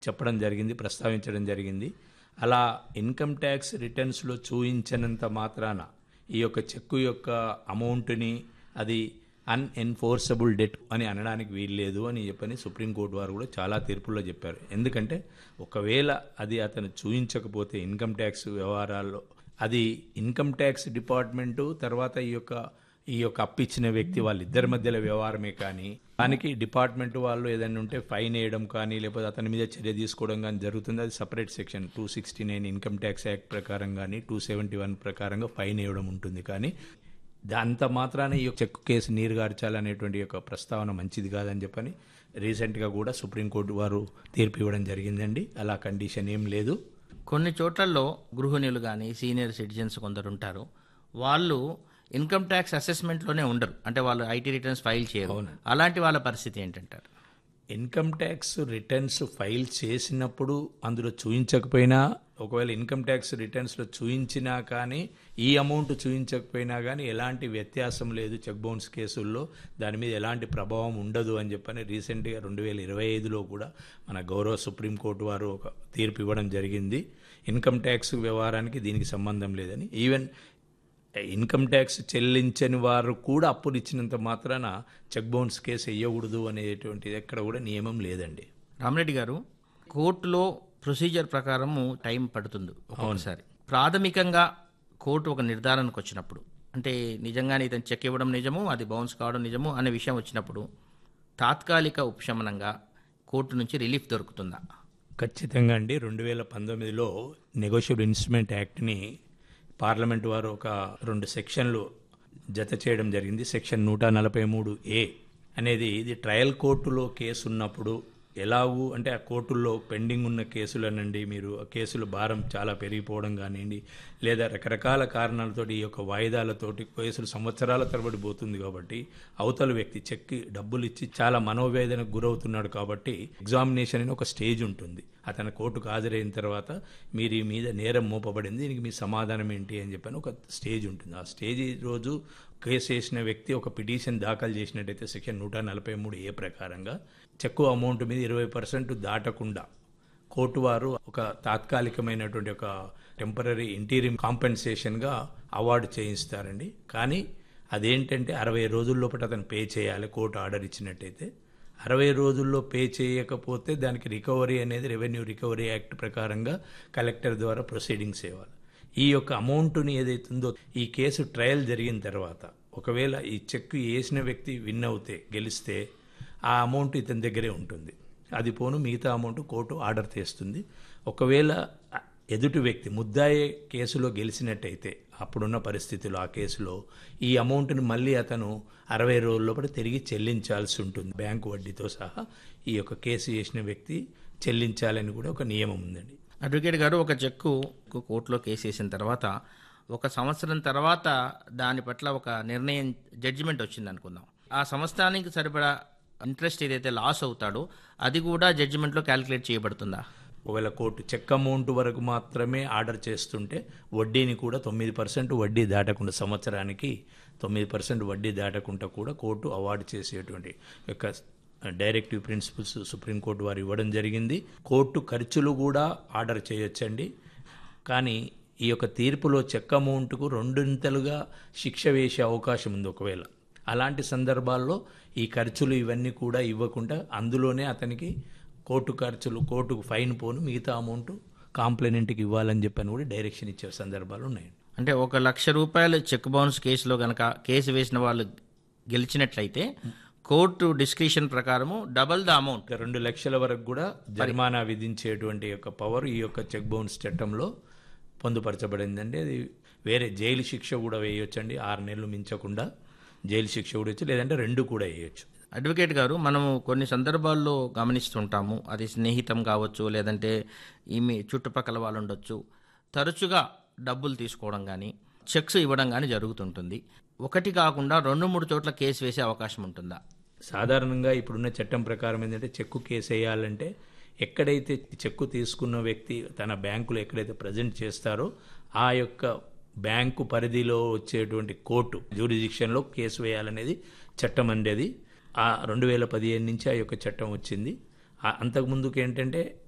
చెప్పడం జరిగింది ప్రస్తావించడం జరిగింది అలా ఇన్కమ్ ట్యాక్స్ రిటర్న్స్లో చూయించనంత మాత్రాన ఈ యొక్క చెక్కు యొక్క అమౌంట్ని అది అన్ఎన్ఫోర్సబుల్ డెట్ అని అనడానికి వీల్లేదు అని చెప్పని సుప్రీంకోర్టు వారు కూడా చాలా తీర్పుల్లో చెప్పారు ఎందుకంటే ఒకవేళ అది అతను చూయించకపోతే ఇన్కమ్ ట్యాక్స్ వ్యవహారాల్లో అది ఇన్కమ్ ట్యాక్స్ డిపార్ట్మెంటు తర్వాత ఈ యొక్క ఈ యొక్క అప్పిచ్చిన వ్యక్తి వాళ్ళిద్దరి మధ్యలో వ్యవహారమే కానీ దానికి డిపార్ట్మెంట్ వాళ్ళు ఏదైనా ఉంటే ఫైన్ వేయడం కానీ లేకపోతే అతని మీద చర్య తీసుకోవడం కానీ జరుగుతుంది అది separate section two sixty nine income tax act ప్రకారం కానీ టూ సెవెంటీ వన్ ప్రకారంగా ఫైన్ వేయడం ఉంటుంది కానీ అంత మాత్రాన ఈ చెక్ కేసు నీరు గార్చాలనేటువంటి యొక్క ప్రస్తావన మంచిది కాదని చెప్పని రీసెంట్గా కూడా సుప్రీంకోర్టు వారు తీర్పు ఇవ్వడం జరిగిందండి అలా కండిషన్ ఏం లేదు కొన్ని చోట్లలో గృహిణులు కానీ సీనియర్ సిటిజన్స్ కొందరు ఉంటారు వాళ్ళు ఇన్కమ్ ట్యాక్స్ అసెస్మెంట్లోనే ఉండరు అంటే వాళ్ళు ఐటీ రిటర్న్స్ ఫైల్ చేయరు అలాంటి వాళ్ళ పరిస్థితి ఏంటంటారు ఇన్కమ్ ట్యాక్స్ రిటర్న్స్ ఫైల్ చేసినప్పుడు అందులో చూయించకపోయినా ఒకవేళ ఇన్కమ్ ట్యాక్స్ రిటర్న్స్లో చూయించినా కానీ ఈ అమౌంట్ చూయించకపోయినా కానీ ఎలాంటి వ్యత్యాసం లేదు చెక్ బౌన్స్ కేసుల్లో దాని మీద ఎలాంటి ప్రభావం ఉండదు అని చెప్పని రీసెంట్గా రెండు వేల ఇరవై ఐదులో కూడా మన గౌరవ సుప్రీంకోర్టు వారు ఒక తీర్పు ఇవ్వడం జరిగింది ఇన్కమ్ ట్యాక్స్ వ్యవహారానికి దీనికి సంబంధం లేదని ఈవెన్ ఇన్కమ్ ట్యాక్స్ చెల్లించని వారు కూడా అప్పులు ఇచ్చినంత మాత్రాన చెక్ బౌన్స్ కేసు వేయకూడదు అనేటువంటిది ఎక్కడ కూడా నియమం లేదండి రామరెడ్డి గారు కోర్టులో ప్రొసీజర్ ప్రకారము టైం పడుతుంది ఒక్కొక్కసారి ప్రాథమికంగా కోర్టు ఒక నిర్ధారణకు వచ్చినప్పుడు అంటే నిజంగానే ఇతను చెక్ ఇవ్వడం నిజము అది బౌన్స్ కావడం నిజము అనే విషయం వచ్చినప్పుడు తాత్కాలిక ఉపశమనంగా కోర్టు నుంచి రిలీఫ్ దొరుకుతుందా ఖచ్చితంగా అండి రెండు వేల పంతొమ్మిదిలో నెగోషియబుల్ ఇన్స్ట్రుమెంట్ యాక్ట్ని పార్లమెంట్ వారు ఒక రెండు సెక్షన్లు జత చేయడం జరిగింది సెక్షన్ నూట నలభై మూడు ఏ అనేది ఇది ట్రయల్ కోర్టులో కేసు ఉన్నప్పుడు ఎలాగూ అంటే ఆ కోర్టుల్లో పెండింగ్ ఉన్న కేసులనండి మీరు ఆ కేసుల భారం చాలా పెరిగిపోవడం కానివ్వండి లేదా రకరకాల కారణాలతోటి ఈ యొక్క వాయిదాలతోటి కేసులు సంవత్సరాల తరబడి పోతుంది కాబట్టి అవతల వ్యక్తి చెక్కి డబ్బులు ఇచ్చి చాలా మనోవేదనకు గురవుతున్నాడు కాబట్టి ఎగ్జామినేషన్ అని ఒక స్టేజ్ ఉంటుంది అతను కోర్టుకు హాజరైన తర్వాత మీరు ఈ మీద నేరం మోపబడింది దీనికి మీ సమాధానం ఏంటి అని చెప్పని ఒక స్టేజ్ ఉంటుంది ఆ స్టేజ్ రోజు కేసు వేసిన వ్యక్తి ఒక పిటిషన్ దాఖలు చేసినట్టయితే సెక్షన్ నూట నలభై మూడు ఏ ప్రకారంగా చెక్కు అమౌంట్ మీద ఇరవై పర్సెంట్ దాటకుండా కోర్టు వారు ఒక తాత్కాలికమైనటువంటి ఒక టెంపరీ ఇంటీరియం కాంపెన్సేషన్గా అవార్డు చేయిస్తారండి కానీ అదేంటంటే అరవై రోజుల లోపల అతను పే చేయాలి కోర్టు ఆర్డర్ ఇచ్చినట్టయితే అరవై రోజుల్లో పే చేయకపోతే దానికి రికవరీ అనేది రెవెన్యూ రికవరీ యాక్ట్ ప్రకారంగా కలెక్టర్ ద్వారా ప్రొసీడింగ్స్ ఇవ్వాలి ఈ యొక్క అమౌంట్ని ఏదైతుందో ఈ కేసు ట్రయల్ జరిగిన తర్వాత ఒకవేళ ఈ చెక్ వేసిన వ్యక్తి విన్ అవుతే గెలిస్తే ఆ అమౌంట్ ఇతని దగ్గరే ఉంటుంది అది పోను మిగతా అమౌంట్ కోర్టు ఆర్డర్ చేస్తుంది ఒకవేళ ఎదుటి వ్యక్తి ముద్దాయే కేసులో గెలిచినట్టయితే అప్పుడున్న పరిస్థితుల్లో ఆ కేసులో ఈ అమౌంట్ని మళ్ళీ అతను అరవై రోజుల లోపల తిరిగి చెల్లించాల్సి ఉంటుంది బ్యాంకు వడ్డీతో సహా ఈ యొక్క కేసు చేసిన వ్యక్తి చెల్లించాలని కూడా ఒక నియమం ఉందండి అడ్వకేట్ గారు ఒక చెక్కు కోర్టులో కేసు వేసిన తర్వాత ఒక సంవత్సరం తర్వాత దాని పట్ల ఒక నిర్ణయం జడ్జిమెంట్ వచ్చింది అనుకుందాం ఆ సంవత్సరానికి సరిపడా ఇంట్రెస్ట్ ఏదైతే లాస్ అవుతాడో అది కూడా జడ్జిమెంట్లో క్యాలిక్యులేట్ చేయబడుతుందా ఒకవేళ కోర్టు చెక్ అమౌంట్ వరకు మాత్రమే ఆర్డర్ చేస్తుంటే వడ్డీని కూడా తొమ్మిది పర్సెంట్ వడ్డీ దాటకుండా సంవత్సరానికి తొమ్మిది పర్సెంట్ వడ్డీ దాటకుండా కూడా కోర్టు అవార్డు చేసేటువంటి యొక్క డైరెక్టివ్ ప్రిన్సిపల్స్ సుప్రీంకోర్టు వారు ఇవ్వడం జరిగింది కోర్టు ఖర్చులు కూడా ఆర్డర్ చేయొచ్చండి కానీ ఈ యొక్క తీర్పులో చెక్ అమౌంట్కు రెండింతలుగా శిక్ష వేసే అవకాశం ఉంది ఒకవేళ అలాంటి సందర్భాల్లో ఈ ఖర్చులు ఇవన్నీ కూడా ఇవ్వకుండా అందులోనే అతనికి కోర్టు ఖర్చులు కోర్టుకు ఫైన్ పోను మిగతా అమౌంట్ కాంప్లైనెంట్కి ఇవ్వాలని చెప్పని కూడా డైరెక్షన్ ఇచ్చే సందర్భాలు ఉన్నాయండి అంటే ఒక లక్ష రూపాయలు చెక్ బౌన్స్ కేసులో గనక కేసు వేసిన వాళ్ళు గెలిచినట్లయితే కోర్టు డిస్క్రిప్షన్ ప్రకారము డబల్ ద అమౌంట్ ఇంకా రెండు లక్షల వరకు కూడా జరిమానా విధించేటువంటి యొక్క పవర్ ఈ యొక్క చెక్ బౌన్స్ చట్టంలో పొందుపరచబడిందండి అది వేరే జైలు శిక్ష కూడా వేయొచ్చండి ఆరు నెలలు మించకుండా జైలు శిక్ష కూడా వేయచ్చు లేదంటే రెండు కూడా వేయొచ్చు అడ్వకేట్ గారు మనము కొన్ని సందర్భాల్లో గమనిస్తుంటాము అది స్నేహితం కావచ్చు లేదంటే ఈమె చుట్టుపక్కల వాళ్ళు ఉండొచ్చు తరచుగా డబ్బులు తీసుకోవడం కానీ చెక్స్ ఇవ్వడం కానీ జరుగుతుంటుంది ఒకటి కాకుండా రెండు మూడు చోట్ల కేసు వేసే అవకాశం ఉంటుందా సాధారణంగా ఇప్పుడున్న చట్టం ప్రకారం ఏంటంటే చెక్కు కేసు వేయాలంటే ఎక్కడైతే చెక్కు తీసుకున్న వ్యక్తి తన బ్యాంకులో ఎక్కడైతే ప్రజెంట్ చేస్తారో ఆ యొక్క బ్యాంకు పరిధిలో వచ్చేటువంటి కోర్టు జ్యూరిడిక్షన్లో కేసు వేయాలనేది చట్టం అనేది ఆ రెండు వేల పదిహేను నుంచి ఆ యొక్క చట్టం వచ్చింది ఆ అంతకుముందుకు ఏంటంటే